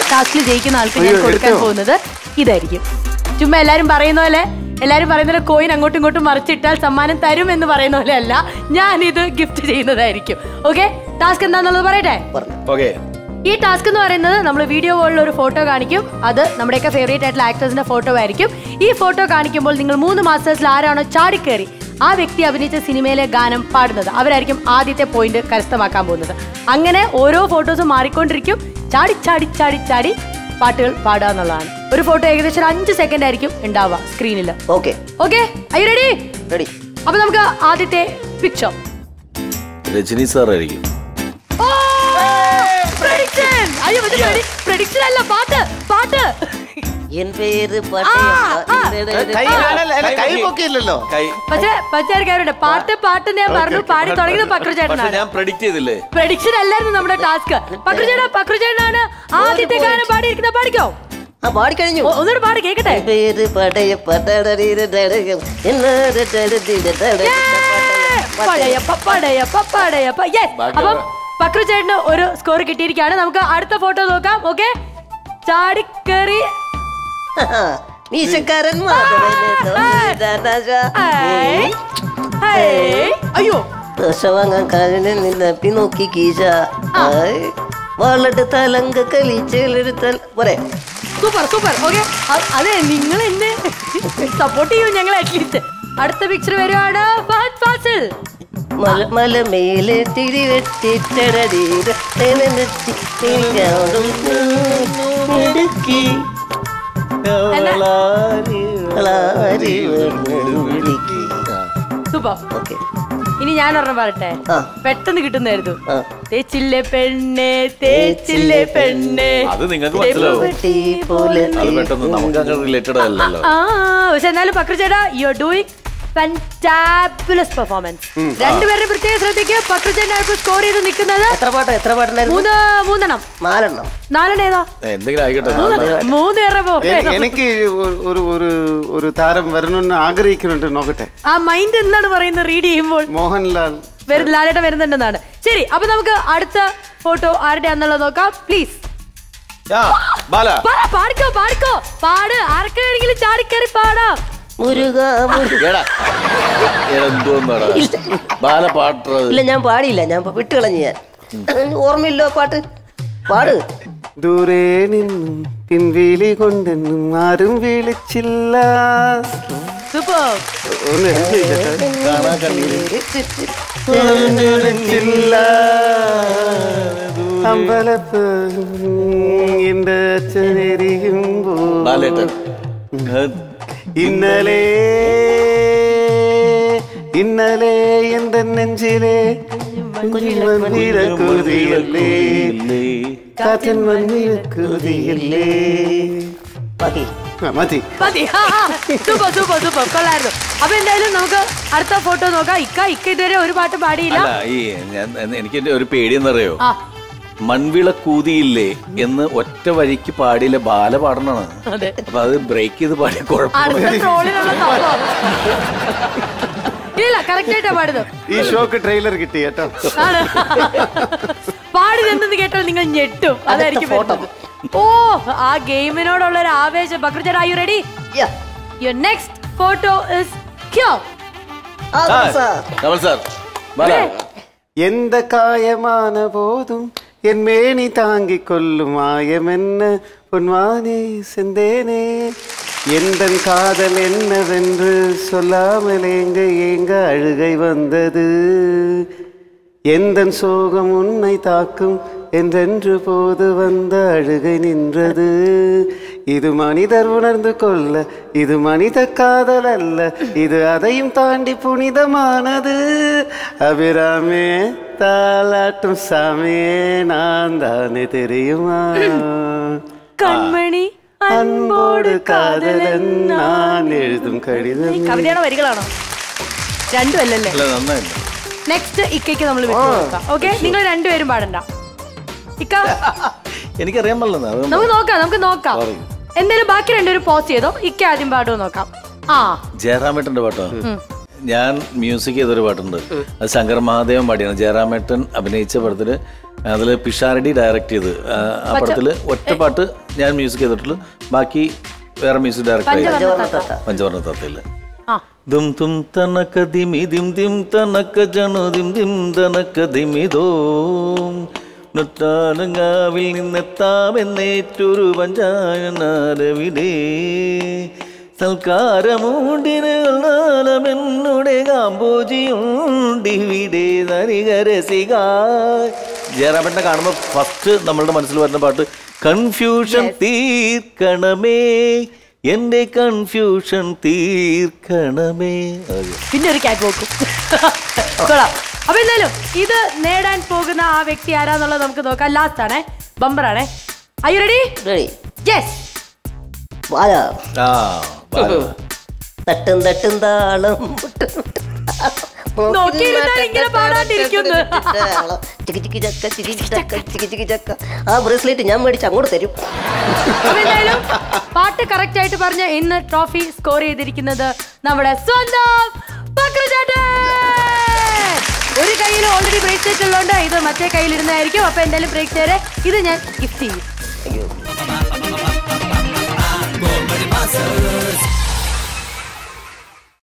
ടാസ്കിൽ ജയിക്കുന്ന ആൾക്ക് ഞാൻ അയ്യോ, കൊടുക്കാൻ എടുത്തോ? പോകുന്നത് ഇതായിരിക്കും ചുമ്മാ എല്ലാരും പറയുന്ന പോലെ എല്ലാരും പറയുന്ന പോലെ കോയിൻ അങ്ങോട്ടും ഇങ്ങോട്ടും മറിച്ചിട്ടാൽ സമ്മാനം തരും എന്ന് പറയുന്ന പോലെ അല്ല ഞാൻ ഇത് ഗിഫ്റ്റ് ചെയ്യുന്നതായിരിക്കും ഓക്കെ ടാസ്ക് എന്താണെന്നുള്ളത് പറയട്ടെ ഓക്കെ ഈ ടാസ്ക് എന്ന് പറയുന്നത് നമ്മൾ വീഡിയോ കോളിൽ ഒരു ഫോട്ടോ കാണിക്കും അത് നമ്മുടെയൊക്കെ ഫേവറേറ്റ് ആയിട്ടുള്ള ആക്ടേഴ്സിന്റെ ഫോട്ടോ ആയിരിക്കും ഈ ഫോട്ടോ കാണിക്കുമ്പോൾ നിങ്ങൾ മൂന്ന് മാസ്റ്റേഴ്സിൽ ആരാണോ ചാടിക്കേറി ആ വ്യക്തി അഭിനയിച്ച സിനിമയിലെ ഗാനം പാടുന്നത് അവരായിരിക്കും ആദ്യത്തെ പോയിന്റ് കരസ്ഥമാക്കാൻ പോകുന്നത് അങ്ങനെ ഓരോ ഫോട്ടോസും മാറിക്കൊണ്ടിരിക്കും ചാടി ചാടി ചാടി ചാടി പാട്ടുകൾ പാടുക എന്നുള്ളതാണ് ഒരു ഫോട്ടോ ഏകദേശം ഒരു അഞ്ച് സെക്കൻഡ് ആയിരിക്കും ഉണ്ടാവുക സ്ക്രീനിൽ okay okay I ready ready അപ്പൊ നമുക്ക് ആദ്യത്തെ പിക്ചർ രജനി സാർ ആയിരിക്കും പ്രഡിക്ഷൻ അയ്യോ പ്രഡിക്ഷൻ അല്ല പാട്ട് പാട്ട് എൻ പേര് കൈ കാണല്ല, അല്ല, കൈ പൊക്കിയില്ലല്ലോ കൈ പക്ഷേ പച്ചാർക്കാരുടെ പാട്ട് പാട്ട് ഞാൻ പറഞ്ഞു പാടി തുടങ്ങിയത് പക്രു പക്ഷെ ചേട്ടനാണ് ഞാൻ പ്രഡിക്റ്റ് ചെയ്തില്ലേ പ്രഡിക്ഷൻ അല്ലായിരുന്നു നമ്മുടെ ടാസ്ക് പക്രു ചേട്ടാ പക്രു ചേട്ടനാണ് ആദ്യത്തെ ഗാനം പാടിയിരിക്കുന്ന പാടിക്കോ ആ പാടിക്കഴിഞ്ഞു ഒ- ഒന്നുകൂടെ പാടി കേക്കട്ടെ എൻ പേര് പടയ പടടരീരടകം പടയപ്പ പടയപ്പ പടയപ്പ Yes. അപ്പം പക്രു ചേട്ടന് ഒരു സ്കോർ കിട്ടിയിരിക്കുകയാണ് നമുക്ക് അടുത്ത ഫോട്ടോ നോക്കാം ഓക്കെ ചാടിക്കറി മീശക്കാരൻ ഏയ്. ഏയ്. അയ്യോ വാങ്ങാൻ കാലിൽ നിന്ന് നോക്കി കീശ വളട്ട് തലങ്ക കളിച്ചെടുത്തൽ പോരെ സൂപ്പർ സൂപ്പർ ഓക്കെ അതെ നിങ്ങൾ എന്നെ സപ്പോർട്ട് ചെയ്യൂ ഞങ്ങൾ അറ്റ്ലീസ്റ്റ് അടുത്ത പിക്ചർ വരുവാണ് ഫഹദ് ഫാസിൽ മല മല മേലെ തിരി വെട്ടിട്ടടീര സൂപ്പർ ഓക്കെ ഇനി ഞാൻ ഒരെണ്ണം പറയട്ടെ ആ. പെട്ടെന്ന് കിട്ടുന്നായിരുന്നു ആ. തേച്ചില്ലേ പെണ്ണെ തേച്ചില്ലേ പെണ്ണെ അത് നിങ്ങൾക്ക് മനസ്സിലാവും പോലെ അത് പെട്ടെന്ന് നമുക്ക് അങ്ങനെ റിലേറ്റഡ് അല്ലല്ലോ ആ പക്ഷെ എന്നാലും പക്രു ചേട്ടാ you are doing fantabulous performance രണ്ടുപേരുടെ പ്രത്യേക ശ്രദ്ധിക്കുക പക്രു ചേട്ടനാണ് സ്കോർ ചെയ്ത് നിൽക്കുന്നത് എത്ര പാട്ട് എത്ര പാട്ടുണ്ടായിരുന്നു മൂന്ന് മൂന്നെണ്ണം നാലെണ്ണം നാലെണ്ണം ഏതാ എന്തെങ്കിലും ആയിക്കോട്ടെ മൂന്ന് മൂന്ന് പേരുടെ പോ എ- എനിക്ക് ഒരു- ഒരു ഒരു ഒരു താരം വരണമെന്ന് ആഗ്രഹിക്കുന്നുണ്ട് നോക്കട്ടെ ആ മൈൻഡ് എന്താണ് പറയുന്നത് റീഡ് ചെയ്യുമ്പോൾ മോഹൻലാൽ വരും ലാലേട്ടൻ വരുന്നുണ്ടെന്നാണ് ശരി അപ്പൊ നമുക്ക് അടുത്ത ഫോട്ടോ ആരുടെയാന്നുള്ളത് നോക്കാം പ്ലീസ് ആ, ബാല പാടിക്കോ പാടിക്കോ പാട് ആർക്കാണെങ്കിലും ചാടിക്കറി പാടാം മുരുക മുരുക എടാ എന്തോന്നാടാ ബാല പാട്ടത് ഇല്ല ഞാൻ പാടിയില്ല ഞാൻ വിട്ടുകളഞ്ഞു ഞാൻ ഓർമ്മയില്ലോ പാട്ട് പാട് ദൂരെ നിന്നും പിൻവിളി കൊണ്ടെന്നും ആരും വിളിച്ചില്ല സൂപ്പർ ഒന്ന് help ചെയ്തേട്ടോ. കാണാൻ കണ്ണീര് വിളിച്ചില്ല അമ്പലപ്പ് എന്റെ അച്ഛനെരിയുമ്പോ ബാലേട്ടൻ ഇന്നലെ ഇന്നലെ എന്റെ നെഞ്ചിലെ കുതിയല്ലേ കാറ്റൻ കുതിയല്ലേ ബാക്കി മതി മതി സൂപ്പർ സൂപ്പർ സൂപ്പർ കൊള്ളായിരുന്നു അപ്പൊ എന്തായാലും നമുക്ക് അടുത്ത ഫോട്ടോ നോക്കാം ഇക്ക ഇക്ക ഇതുവരെ ഒരു പാട്ട് പാടിയില്ല അല്ല ഈ ഞാൻ എനിക്ക് എന്റെ ഒരു പേടിയെന്നറിയോ ആ മൺവിള കൂതിയില്ലേ എന്ന് ഒറ്റ വരിക്ക് പാടിയില്ല ബാല പാടണാണ് അതെ അപ്പൊ അത് ബ്രേക്ക് ചെയ്ത് പാടിയ കുഴപ്പമില്ല അടുത്ത ട്രോളിലുള്ള സംഭവം ഇല്ല കറക്റ്റ് ആയിട്ടാ പാടുന്നത് ഈ ഷോക്ക് ട്രെയിലർ കിട്ടി കേട്ടോ ആണ് പാടുന്നെന്ന് കേട്ടാൽ നിങ്ങൾ ഞെട്ടും അതായിരിക്കും വരുന്നത്. ഓ ആ ഗെയിമിനോടുള്ള ഒരു ആവേശം ബക്രചർ are you ready Yeah. Your next photo is ക്യോ ആ, ആ, സാർ. കമൽ സാർ ബാല எந்த காயமான போதும் என் மேனி தாங்கிக் கொள்ளும் மாயமென்ன பொன்மானே செந்தேனே எந்தன் காதல் என்னவென்று சொல்லாமல் ஏங்க ஏங்க அழுகை வந்தது எந்தன் சோகம் உன்னை தாக்கும் என்றென்று போது வந்த அழுகை நின்றது இது மனிதர் உணர்ந்து கொள்ள இது மனித காதல் அல்ல இது அதையும் தாண்டி புனிதமானது அபிராமே தாலாட்டும் சாமியே நான் தானே தெரியுமா കൺമണി அன்போடு காதலன் நான் எழுதும் கடிதம் കവിതയുടെ വരികളാണോ രണ്ടും അല്ലല്ലേ അല്ല നന്നായില്ല നെക്സ്റ്റ് ഇക്കയ്ക്ക് നമ്മൾ വിട്ടുകൊടുക്കാം ഓക്കെ നിങ്ങൾ രണ്ടുപേരും പാടണ്ട ഇക്ക എനിക്കറിയാൻ പാടില്ല അത് നമുക്ക് നോക്കാം നമുക്ക് നോക്കാം Sorry. എന്തായാലും ബാക്കി രണ്ടുപേരും പോസ്റ്റ് ചെയ്തോ ഇക്ക ആദ്യം പാടുമോ നോക്കാം ആ ജയറാമേട്ടന്റെ പാട്ടോ ഞാൻ മ്യൂസിക് ചെയ്തൊരു പാട്ടുണ്ട് അത് ശങ്കർ മഹാദേവൻ പാടിയാണ് ജയറാമേട്ടൻ അഭിനയിച്ച പടത്തില് അതിൽ പിഷാരടി ഡയറക്റ്റ് ചെയ്ത് ആ, ആ പടത്തിൽ ഒറ്റ പാട്ട് ഞാൻ മ്യൂസിക് ചെയ്തിട്ടുള്ളൂ ബാക്കി വേറെ മ്യൂസിക് ഡയറക്ടർ ആയി പഞ്ചവർണ്ണ തത്ത പഞ്ചവർണ്ണ തത്തയില് ആ ദും തും തനക ദിമി ദിം ദിം തനക ജണു ദിം ദിം തനക ദിമിതോം നുറ്റാനങ്ങാവിൽ നിന്നെത്താമെന്നേറ്റൊരു പഞ്ചായനാരവിടെ സൽക്കാരമൂണ്ടിനുടെ കാമ്പോജിയുണ്ടിവിടെ നരികരസിക ജയറാമേട്ടനെ കാണുമ്പോൾ ഫസ്റ്റ് നമ്മളുടെ മനസ്സിൽ വരുന്ന പാട്ട് കൺഫ്യൂഷൻ തീർക്കണമേ എന്റെ കൺഫ്യൂഷൻ തീർക്കണമേ അതെ. പിന്നെ ഒരു ക്യാറ്റ് പോക്കും കൊള്ളാം അപ്പൊ എന്തായാലും ഇത് നേടാൻ പോകുന്ന ആ വ്യക്തി ആരാന്നുള്ളത് നമുക്ക് നോക്കാം ലാസ്റ്റ് ആണേ ബമ്പർ ആണേ ഐ റെഡി റെഡി യെസ് വാല ആ ബാല. തട്ടും തട്ടും താളം നോക്കിയിരുന്നാൽ ഇങ്ങനെ പാടാണ്ടിരിക്കുന്നു. ചിക്കി ചിക്കി ചക്ക ചിക്കി ചിക്കി ചക്ക ചിക്കി ചിക്കി ചക്ക ആ ബ്രേസ്ലെറ്റ് ഞാൻ മേടിച്ച് അങ്ങോട്ട് തരും അപ്പൊ എന്തായാലും പാട്ട് കറക്റ്റ് ആയിട്ട് പറഞ്ഞ ഇന്ന് ട്രോഫി സ്കോർ ചെയ്തിരിക്കുന്നത് നമ്മുടെ സ്വന്തം പക്രുചേട്ടൻ. ഒരു കയ്യിൽ ഓൾറെഡി ബ്രേസ്ലെറ്റ് ഉള്ളതുകൊണ്ട് ഇത് മറ്റേ കയ്യിൽ ഇരുന്നായിരിക്കും അപ്പൊ എന്തായാലും പ്രേക്ഷകരെ ഇത് ഞാൻ ഗിഫ്റ്റ് ചെയ്യും